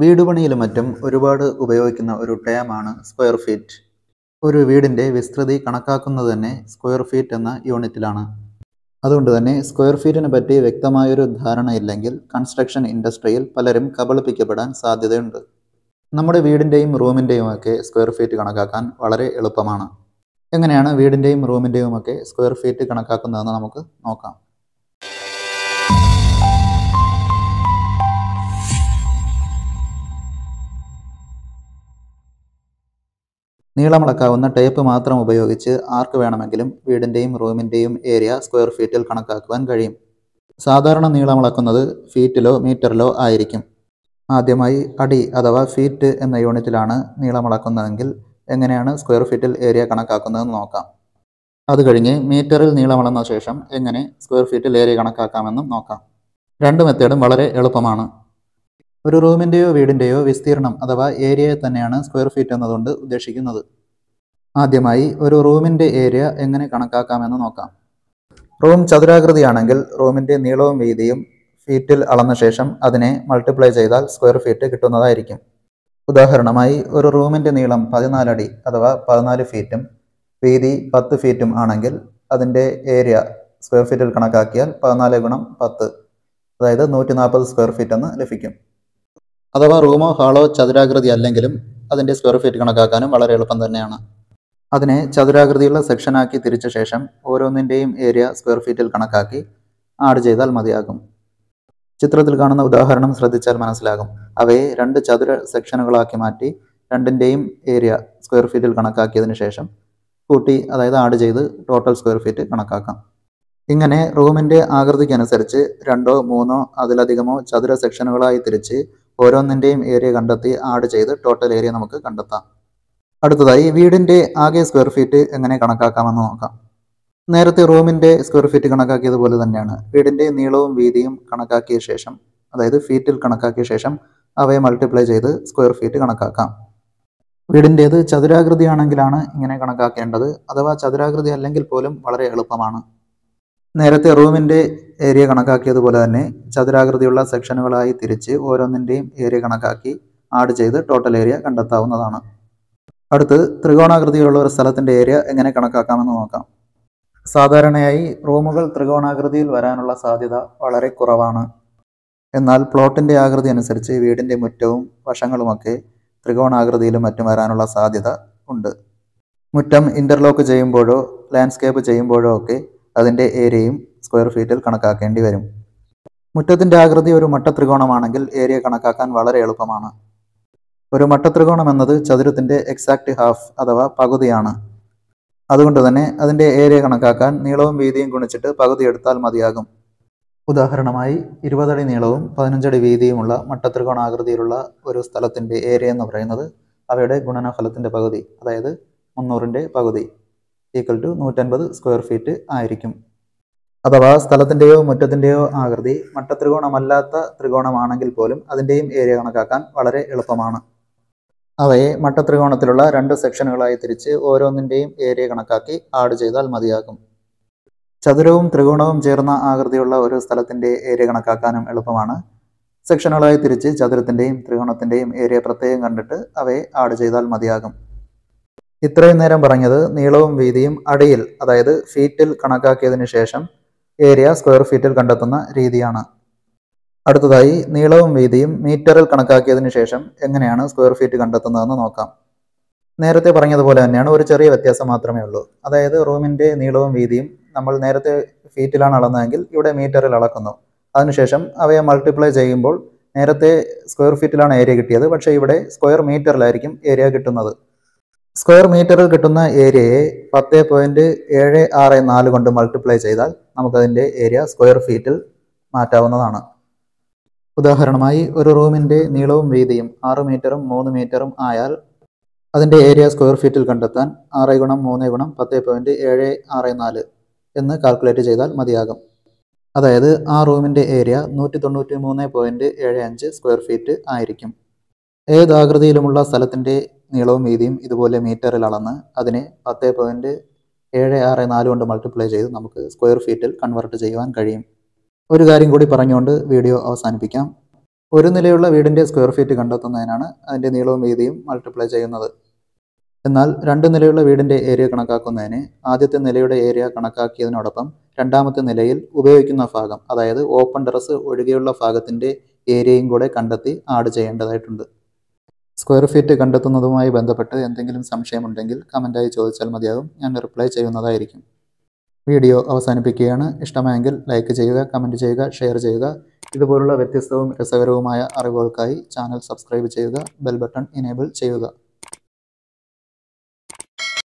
വീട് പണിയിലും മറ്റും ഒരുപാട് ഉപയോഗിക്കുന്ന ഒരു ടേമാണ് സ്ക്വയർ ഫീറ്റ് ഒരു വീടിൻ്റെ വിസ്തൃതി കണക്കാക്കുന്നത് തന്നെ സ്ക്വയർ ഫീറ്റ് എന്ന യൂണിറ്റിലാണ് അതുകൊണ്ട് തന്നെ സ്ക്വയർ ഫീറ്റിനെ പറ്റി വ്യക്തമായൊരു ധാരണയില്ലെങ്കിൽ കൺസ്ട്രക്ഷൻ ഇൻഡസ്ട്രിയിൽ പലരും കബളിപ്പിക്കപ്പെടാൻ സാധ്യതയുണ്ട് നമ്മുടെ വീടിൻ്റെയും റൂമിൻ്റെയും ഒക്കെ സ്ക്വയർ ഫീറ്റ് കണക്കാക്കാൻ വളരെ എളുപ്പമാണ് എങ്ങനെയാണ് വീടിൻ്റെയും റൂമിൻ്റെയും ഒക്കെ സ്ക്വയർ ഫീറ്റ് കണക്കാക്കുന്നതെന്ന് നമുക്ക് നോക്കാം നീളമളക്കാവുന്ന ടേപ്പ് മാത്രം ഉപയോഗിച്ച് ആർക്ക് വേണമെങ്കിലും വീടിൻ്റെയും റൂമിൻ്റെയും ഏരിയ സ്ക്വയർ ഫീറ്റിൽ കണക്കാക്കുവാൻ കഴിയും സാധാരണ നീളമളക്കുന്നത് ഫീറ്റിലോ മീറ്ററിലോ ആയിരിക്കും ആദ്യമായി അടി അഥവാ ഫീറ്റ് എന്ന യൂണിറ്റിലാണ് നീളമളക്കുന്നതെങ്കിൽ എങ്ങനെയാണ് സ്ക്വയർ ഫീറ്റിൽ ഏരിയ കണക്കാക്കുന്നതെന്ന് നോക്കാം അത് കഴിഞ്ഞ് മീറ്ററിൽ നീളമളന്ന ശേഷം എങ്ങനെ സ്ക്വയർ ഫീറ്റിൽ ഏരിയ കണക്കാക്കാമെന്നും നോക്കാം രണ്ട് മെത്തേഡും വളരെ എളുപ്പമാണ് ഒരു റൂമിൻ്റെയോ വീടിൻ്റെയോ വിസ്തീർണം അഥവാ ഏരിയയെ തന്നെയാണ് സ്ക്വയർ ഫീറ്റ് എന്നതുകൊണ്ട് ഉദ്ദേശിക്കുന്നത് ആദ്യമായി ഒരു റൂമിൻ്റെ ഏരിയ എങ്ങനെ കണക്കാക്കാമെന്ന് നോക്കാം റൂം ചതുരാകൃതിയാണെങ്കിൽ റൂമിൻ്റെ നീളവും വീതിയും ഫീറ്റിൽ അളന്ന ശേഷം അതിനെ മൾട്ടിപ്ലൈ ചെയ്താൽ സ്ക്വയർ ഫീറ്റ് കിട്ടുന്നതായിരിക്കും ഉദാഹരണമായി ഒരു റൂമിൻ്റെ നീളം പതിനാലടി അഥവാ പതിനാല് ഫീറ്റും വീതി പത്ത് ഫീറ്റും ആണെങ്കിൽ അതിൻ്റെ ഏരിയ സ്ക്വയർ ഫീറ്റിൽ കണക്കാക്കിയാൽ പതിനാല് ഗുണം പത്ത് അതായത് നൂറ്റി നാൽപ്പത് സ്ക്വയർ ഫീറ്റ് എന്ന് ലഭിക്കും അഥവാ റൂമോ ഹാളോ ചതുരാകൃതി അല്ലെങ്കിലും അതിൻ്റെ സ്ക്വയർ ഫീറ്റ് കണക്കാക്കാനും വളരെ എളുപ്പം തന്നെയാണ് അതിനെ ചതുരാകൃതിയുള്ള സെക്ഷനാക്കി തിരിച്ച ശേഷം ഓരോന്നിൻ്റെയും ഏരിയ സ്ക്വയർ ഫീറ്റിൽ കണക്കാക്കി ആഡ് ചെയ്താൽ മതിയാകും ചിത്രത്തിൽ കാണുന്ന ഉദാഹരണം ശ്രദ്ധിച്ചാൽ മനസ്സിലാകും അവയെ രണ്ട് ചതുര സെക്ഷനുകളാക്കി മാറ്റി രണ്ടിൻ്റെയും ഏരിയ സ്ക്വയർ ഫീറ്റിൽ കണക്കാക്കിയതിന് ശേഷം കൂട്ടി അതായത് ആഡ് ചെയ്ത് ടോട്ടൽ സ്ക്വയർ ഫീറ്റ് കണക്കാക്കാം ഇങ്ങനെ റൂമിൻ്റെ ആകൃതിക്കനുസരിച്ച് രണ്ടോ മൂന്നോ അതിലധികമോ ചതുര സെക്ഷനുകളായി തിരിച്ച് ഓരോന്നിൻ്റെയും ഏരിയ കണ്ടെത്തി ആഡ് ചെയ്ത് ടോട്ടൽ ഏരിയ നമുക്ക് കണ്ടെത്താം അടുത്തതായി വീടിൻ്റെ ആകെ സ്ക്വയർ ഫീറ്റ് എങ്ങനെ കണക്കാക്കാമെന്ന് നോക്കാം നേരത്തെ റൂമിൻ്റെ സ്ക്വയർ ഫീറ്റ് കണക്കാക്കിയതുപോലെ തന്നെയാണ് വീടിൻ്റെ നീളവും വീതിയും കണക്കാക്കിയ ശേഷം അതായത് ഫീറ്റിൽ കണക്കാക്കിയ ശേഷം അവയെ മൾട്ടിപ്ലൈ ചെയ്ത് സ്ക്വയർ ഫീറ്റ് കണക്കാക്കാം വീടിൻ്റേത് ചതുരാകൃതിയാണെങ്കിലാണ് ഇങ്ങനെ കണക്കാക്കേണ്ടത് അഥവാ ചതുരാകൃതി അല്ലെങ്കിൽ പോലും വളരെ എളുപ്പമാണ് നേരത്തെ റൂമിൻ്റെ ഏരിയ കണക്കാക്കിയതുപോലെ തന്നെ ചതുരാകൃതിയുള്ള സെക്ഷനുകളായി തിരിച്ച് ഓരോന്നിൻ്റെയും ഏരിയ കണക്കാക്കി ആഡ് ചെയ്ത് ടോട്ടൽ ഏരിയ കണ്ടെത്താവുന്നതാണ് അടുത്ത് ത്രികോണാകൃതിയിലുള്ള ഒരു സ്ഥലത്തിൻ്റെ ഏരിയ എങ്ങനെ കണക്കാക്കാമെന്ന് നോക്കാം സാധാരണയായി റൂമുകൾ ത്രികോണാകൃതിയിൽ വരാനുള്ള സാധ്യത വളരെ കുറവാണ് എന്നാൽ പ്ലോട്ടിൻ്റെ ആകൃതി അനുസരിച്ച് വീടിൻ്റെ മുറ്റവും വശങ്ങളുമൊക്കെ ത്രികോണാകൃതിയിലും മറ്റും വരാനുള്ള സാധ്യത ഉണ്ട് മുറ്റം ഇൻ്റർലോക്ക് ചെയ്യുമ്പോഴോ ലാൻഡ്സ്കേപ്പ് ചെയ്യുമ്പോഴോ ഒക്കെ അതിൻ്റെ ഏരിയയും സ്ക്വയർ ഫീറ്റിൽ കണക്കാക്കേണ്ടി വരും മുറ്റത്തിൻ്റെ ആകൃതി ഒരു മട്ടത്രികോണമാണെങ്കിൽ ഏരിയ കണക്കാക്കാൻ വളരെ എളുപ്പമാണ് ഒരു മട്ടത്രികോണം എന്നത് ചതുരത്തിൻ്റെ എക്സാക്റ്റ് ഹാഫ് അഥവാ പകുതിയാണ് അതുകൊണ്ട് തന്നെ അതിൻ്റെ ഏരിയ കണക്കാക്കാൻ നീളവും വീതിയും ഗുണിച്ചിട്ട് പകുതി എടുത്താൽ മതിയാകും ഉദാഹരണമായി ഇരുപതടി നീളവും പതിനഞ്ചടി വീതിയുമുള്ള മട്ടത്രികോണാകൃതിയിലുള്ള ഒരു സ്ഥലത്തിൻ്റെ ഏരിയ എന്ന് പറയുന്നത് അവയുടെ ഗുണനഫലത്തിൻ്റെ പകുതി അതായത് മുന്നൂറിൻ്റെ പകുതി ഈക്വൽ ടു നൂറ്റൻപത് സ്ക്വയർ ഫീറ്റ് ആയിരിക്കും അഥവാ സ്ഥലത്തിൻ്റെയോ മുറ്റത്തിൻ്റെയോ ആകൃതി മട്ടത്രികോണമല്ലാത്ത ത്രികോണമാണെങ്കിൽ പോലും അതിൻ്റെയും ഏരിയ കണക്കാക്കാൻ വളരെ എളുപ്പമാണ് അവയെ മട്ടത്രികോണത്തിലുള്ള രണ്ട് സെക്ഷനുകളായി തിരിച്ച് ഓരോന്നിൻ്റെയും ഏരിയ കണക്കാക്കി ആഡ് ചെയ്താൽ മതിയാകും ചതുരവും ത്രികോണവും ചേർന്ന ആകൃതിയുള്ള ഒരു സ്ഥലത്തിൻ്റെ ഏരിയ കണക്കാക്കാനും എളുപ്പമാണ് സെക്ഷനുകളായി തിരിച്ച് ചതുരത്തിൻ്റെയും ത്രികോണത്തിൻ്റെയും ഏരിയ പ്രത്യേകം കണ്ടിട്ട് അവയെ ആഡ് ചെയ്താൽ മതിയാകും ഇത്രയും നേരം പറഞ്ഞത് നീളവും വീതിയും അടിയിൽ അതായത് ഫീറ്റിൽ കണക്കാക്കിയതിനു ശേഷം ഏരിയ സ്ക്വയർ ഫീറ്റിൽ കണ്ടെത്തുന്ന രീതിയാണ് അടുത്തതായി നീളവും വീതിയും മീറ്ററിൽ കണക്കാക്കിയതിനു ശേഷം എങ്ങനെയാണ് സ്ക്വയർ ഫീറ്റ് കണ്ടെത്തുന്നതെന്ന് നോക്കാം നേരത്തെ പറഞ്ഞതുപോലെ തന്നെയാണ് ഒരു ചെറിയ വ്യത്യാസം മാത്രമേ ഉള്ളൂ അതായത് റൂമിൻ്റെ നീളവും വീതിയും നമ്മൾ നേരത്തെ ഫീറ്റിലാണ് അളന്നതെങ്കിൽ ഇവിടെ മീറ്ററിൽ അളക്കുന്നു അതിനുശേഷം അവയെ മൾട്ടിപ്ലൈ ചെയ്യുമ്പോൾ നേരത്തെ സ്ക്വയർ ഫീറ്റിലാണ് ഏരിയ കിട്ടിയത് പക്ഷേ ഇവിടെ സ്ക്വയർ മീറ്ററിലായിരിക്കും ഏരിയ കിട്ടുന്നത് സ്ക്വയർ മീറ്ററിൽ കിട്ടുന്ന ഏരിയയെ പത്ത് പോയിന്റ് ഏഴ് ആറ് നാല് കൊണ്ട് മൾട്ടിപ്ലൈ ചെയ്താൽ നമുക്കതിൻ്റെ ഏരിയ സ്ക്വയർ ഫീറ്റിൽ മാറ്റാവുന്നതാണ് ഉദാഹരണമായി ഒരു റൂമിൻ്റെ നീളവും വീതിയും ആറ് മീറ്ററും മൂന്ന് മീറ്ററും ആയാൽ അതിൻ്റെ ഏരിയ സ്ക്വയർ ഫീറ്റിൽ കണ്ടെത്താൻ ആറ് ഗുണം മൂന്ന് ഗുണം പത്ത് പോയിന്റ് ഏഴ് ആറ് നാല് എന്ന് കാൽക്കുലേറ്റ് ചെയ്താൽ മതിയാകും അതായത് ആ റൂമിൻ്റെ ഏരിയ നൂറ്റി തൊണ്ണൂറ്റി മൂന്ന് പോയിന്റ് ഏഴ് അഞ്ച് സ്ക്വയർ ഫീറ്റ് ആയിരിക്കും ഏത് ആകൃതിയിലുമുള്ള സ്ഥലത്തിൻ്റെ നീളവും വീതിയും ഇതുപോലെ മീറ്ററിൽ അളന്ന് അതിനെ പത്ത് പോയിന്റ് ഏഴ് ആറ് നാല് കൊണ്ട് മൾട്ടിപ്ലൈ ചെയ്ത് നമുക്ക് സ്ക്വയർ ഫീറ്റിൽ കൺവെർട്ട് ചെയ്യുവാൻ കഴിയും ഒരു കാര്യം കൂടി പറഞ്ഞുകൊണ്ട് വീഡിയോ അവസാനിപ്പിക്കാം ഒരു നിലയുള്ള വീടിൻ്റെ സ്ക്വയർ ഫീറ്റ് കണ്ടെത്തുന്നതിനാണ് അതിൻ്റെ നീളവും വീതിയും മൾട്ടിപ്ലൈ ചെയ്യുന്നത് എന്നാൽ രണ്ട് നിലയുള്ള വീടിൻ്റെ ഏരിയ കണക്കാക്കുന്നതിന് ആദ്യത്തെ നിലയുടെ ഏരിയ കണക്കാക്കിയതിനോടൊപ്പം രണ്ടാമത്തെ നിലയിൽ ഉപയോഗിക്കുന്ന ഭാഗം അതായത് ഓപ്പൺ ടെറസ് ഒഴികെയുള്ള ഭാഗത്തിൻ്റെ ഏരിയയും കൂടെ കണ്ടെത്തി ആഡ് ചെയ്യേണ്ടതായിട്ടുണ്ട് സ്ക്വയർ ഫീറ്റ് കണ്ടെത്തുന്നതുമായി ബന്ധപ്പെട്ട് എന്തെങ്കിലും സംശയമുണ്ടെങ്കിൽ കമൻറ്റായി ചോദിച്ചാൽ മതിയാകും ഞാൻ റിപ്ലൈ ചെയ്യുന്നതായിരിക്കും വീഡിയോ അവസാനിപ്പിക്കുകയാണ് ഇഷ്ടമായെങ്കിൽ ലൈക്ക് ചെയ്യുക കമൻറ്റ് ചെയ്യുക ഷെയർ ചെയ്യുക ഇതുപോലുള്ള വ്യത്യസ്തവും രസകരവുമായ അറിവുകൾക്കായി ചാനൽ സബ്സ്ക്രൈബ് ചെയ്യുക ബെൽ ബട്ടൺ ഇനേബിൾ ചെയ്യുക